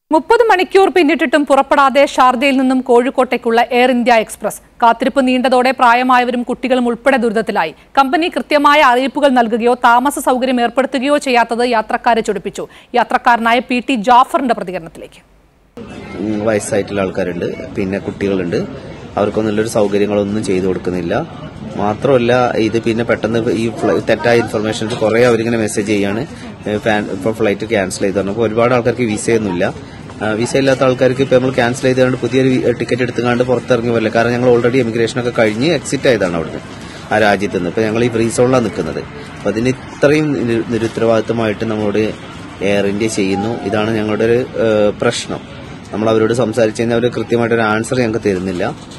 മുപ്പത് മണിക്കൂർ പിന്നിട്ടിട്ടും പുറപ്പെടാതെ ഷാർജയിൽ നിന്നും കോഴിക്കോട്ടേക്കുള്ള എയർ ഇന്ത്യ എക്സ്പ്രസ് കാത്തിരിപ്പ് നീണ്ടതോടെ പ്രായമായവരും കുട്ടികളും ഉൾപ്പെടെ ദുരിതത്തിലായി കമ്പനി കൃത്യമായ അറിയിപ്പുകൾ നൽകുകയോ താമസ സൗകര്യം ഏർപ്പെടുത്തുകയോ ചെയ്യാത്തത് യാത്രക്കാരെ ചൊടിപ്പിച്ചു യാത്രക്കാരനായ പി ടി ജാഫറിന്റെ പ്രതികരണത്തിലേക്ക് ഉം, വയസ്സായിട്ടുള്ള ആൾക്കാരുണ്ട് പിന്നെ കുട്ടികളുണ്ട് അവർക്കൊന്നും നല്ലൊരു സൗകര്യങ്ങളൊന്നും ചെയ്തു കൊടുക്കുന്നില്ല മാത്രമല്ല ഇത് പിന്നെ പെട്ടെന്ന് ഈ ഫ്ലൈ- തെറ്റായ ഇൻഫർമേഷൻസ് കുറെ അവരിങ്ങനെ മെസ്സേജ് ചെയ്യാണ് ഇപ്പോൾ ഫ്ലൈറ്റ് ക്യാൻസൽ ചെയ്തു പറഞ്ഞപ്പോൾ ഒരുപാട് ആൾക്കാർക്ക് വിസയൊന്നുമില്ല ആ, വിസ ഇല്ലാത്ത ആൾക്കാർക്ക് ഇപ്പൊ നമ്മൾ ക്യാൻസൽ ചെയ്തുകൊണ്ട് പുതിയൊരു ടിക്കറ്റ് എടുത്തുകൊണ്ട് പുറത്തിറങ്ങി പോലെ കാരണം ഞങ്ങൾ ഓൾറെഡി എമിഗ്രേഷൻ ഒക്കെ കഴിഞ്ഞ് എക്സിറ്റ് ആയതാണ് അവിടുന്ന് ആ രാജ്യത്ത് നിന്ന് ഇപ്പൊ ഞങ്ങൾ ഈ ഫ്രീ സോണിലാണ് നിൽക്കുന്നത് അപ്പൊ അതിന് ഇത്രയും നിരു- നിരുത്തരവാദിത്തമായിട്ട് നമ്മളോട് എയർ ഇന്ത്യ ചെയ്യുന്നു ഇതാണ് ഞങ്ങളുടെ ഒരു ഏഹ്, പ്രശ്നം നമ്മൾ അവരോട് സംസാരിച്ചു കഴിഞ്ഞാൽ അവർ കൃത്യമായിട്ടൊരു ആൻസർ ഞങ്ങൾക്ക് തരുന്നില്ല